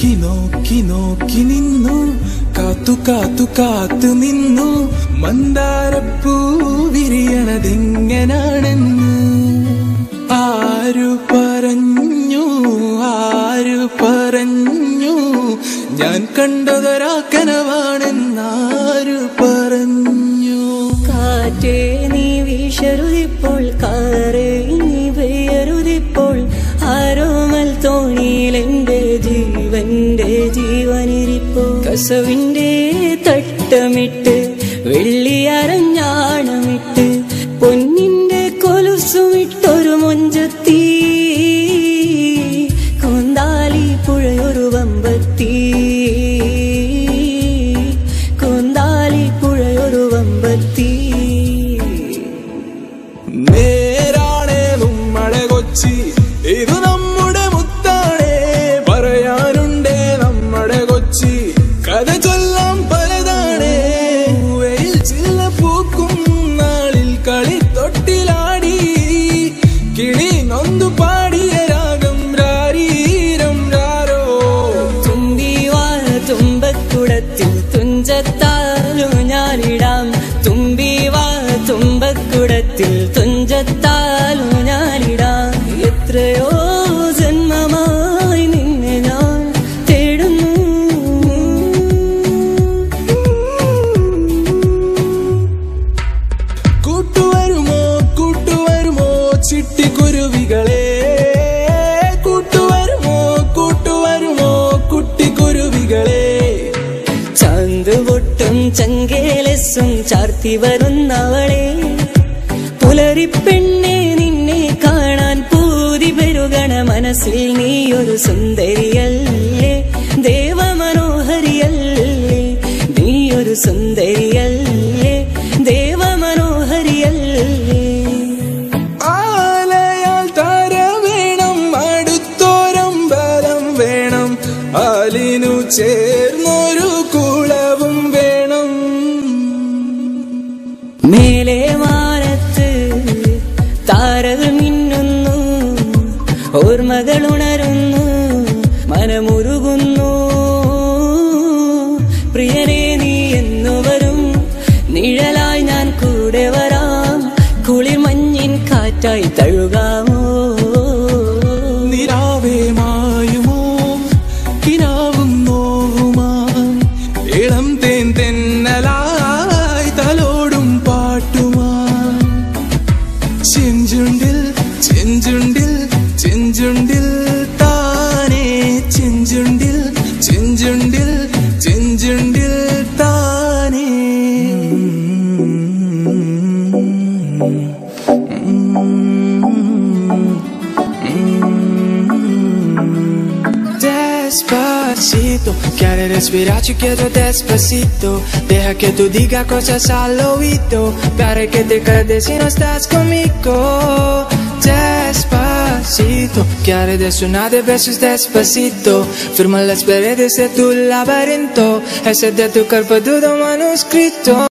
നോക്കി നോക്കി നോക്കി നിന്നു കാത്തു കാത്തു കാത്തു നിന്നു മന്ദാരപ്പൂ വിരിയണതെങ്ങനാണെന്ന് ആരു പറഞ്ഞു ആരു പറഞ്ഞു ഞാൻ കണ്ടതൊരാ കനവാണെന്നാരു പറഞ്ഞു കാറ്റേ നീ വീശരുതിപ്പോൾ കാറേ നീ പെയ്യരുതിപ്പോൾ ആരോമൽ തോണിയിൽ എന്റെ ജീവന്റെ ജീവനിരിപ്പോ കസവിന്റെ തട്ടമിട്ട് വെള്ളിയരഞ്ഞാണമിട്ട് പൊന്നിന്റെ കൊലുസുമിട്ടൊരു മൊഞ്ചത്തി കൊന്താലി പുഴയൊരു വമ്പത്തി കൊന്താലി പുഴയൊരു വമ്പത്തി നേരാണേ നമ്മടെ കൊച്ചി ഇത് നമ്മുടെ മുത്താണേ പറയാനുണ്ടേ നമ്മുടെ കൊച്ചി കഥ ചൊല്ലാം പലതാണേ വെയിൽ ചില്ല പൂക്കും നാളിൽ കളി തൊട്ടിലാടി കിളി നൊന്തു പാടിയ രാഗം രാരീരം രാരോ തുമ്പിവാന തുമ്പക്കുടത്തിൽ തുഞ്ചത്താലു ഞാനിടാം തുമ്പിവാന തുമ്പക്കുടത്തിൽ തുഞ്ചത്താലു ഞാനിടാം എത്രയോ ജന്മമായി നിന്നെ ഞാൻ തേടുന്നു കൂട്ടുവരുമോ കൂട്ടുവരുമോ ചിട്ടിക്കുരുവികളെ കൂട്ടുവരുമോ കൂട്ടുവരുമോ കുട്ടിക്കുരുവികളെ ചാന്തുപൊട്ടും ചങ്കേലസും ചാർത്തി വരുന്നവളെ പുലരിപ്പെണ്ണെ നിന്നെ കാണാൻ പൂതി പെരുകണ മനസ്സിൽ നീ ഒരു സുന്ദരിയല്ലേ ദേവമനോഹരിയല്ലേ നീ ഒരു സുന്ദരിയല്ലേ ദേവമനോഹരിയല്ലേ ആലയാൽ താര വേണം അടുത്തോരം ബലം വേണം ആലിനു ചേർന്നൊരു കുളവും വേണം മേലെ മാനത്ത് താരകൾ മിന്നുന്നു ഓർമ്മകൾ ഉണരുന്നു മനമുരുകുന്നു പ്രിയനെ നീ എന്നു വരും നിഴലായി ഞാൻ കൂടെ വരാം കുളിമഞ്ഞിൻ കാറ്റായി തഴുകാമോ നിലാവേ മായുമോ കിനാവും നോവുമായി ഇളം തേൻ തെന്നലായി തലോടും പാട്ടുമായി ചെഞ്ചുണ്ടിൽ ചെഞ്ചുണ്ടിൽ ചെഞ്ചുണ്ടിൽ താനേ ചെഞ്ചുണ്ടിൽ ചെഞ്ചുണ്ടിൽ ചെഞ്ചുണ്ടിൽ താനേ Despacito, quiere respirar, yo quiero despacito. Deja que tú digas cosas al oído. Para que te quedes si no estás conmigo. Despacito, quiere desonar de besos despacito. Firma las paredes de tu laberinto. Ese de tu cuerpo todo manuscrito.